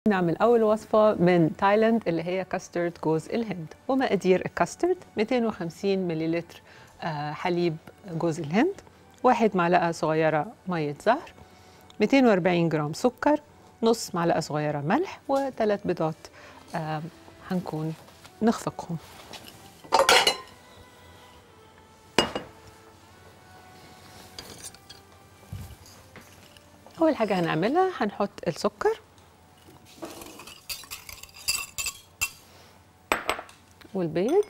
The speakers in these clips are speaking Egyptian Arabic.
نعمل أول وصفة من تايلاند اللي هي كاسترد جوز الهند ومقادير الكاسترد 250 مليلتر آه، حليب جوز الهند واحد معلقة صغيرة مية زهر 240 جرام سكر نص معلقة صغيرة ملح وثلاث بيضات آه، هنكون نخفقهم أول حاجة هنعملها هنحط السكر والبيض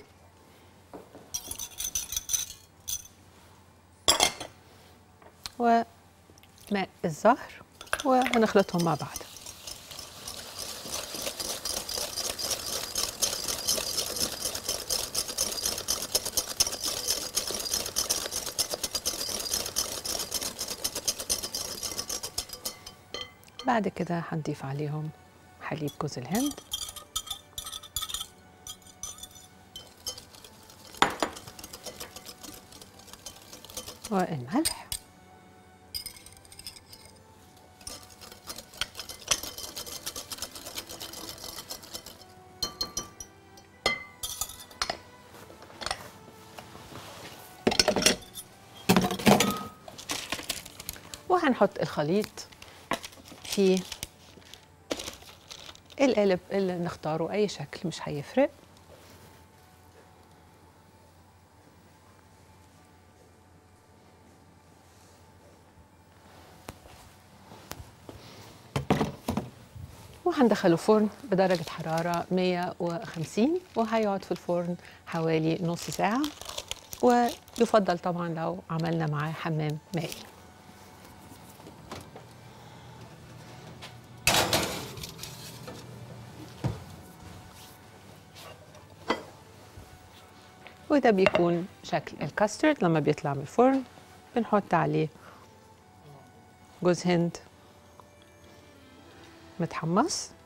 وماء الزهر وهنخلطهم مع بعض بعد كده هنضيف عليهم حليب جوز الهند والملح وهنحط الخليط في القالب اللي نختاره اي شكل مش هيفرق وهندخله فرن بدرجة حرارة 150 وهيقعد في الفرن حوالي نص ساعة ويفضل طبعا لو عملنا معاه حمام مائي وده بيكون شكل الكاسترد لما بيطلع من الفرن بنحط عليه جوز هند متحمص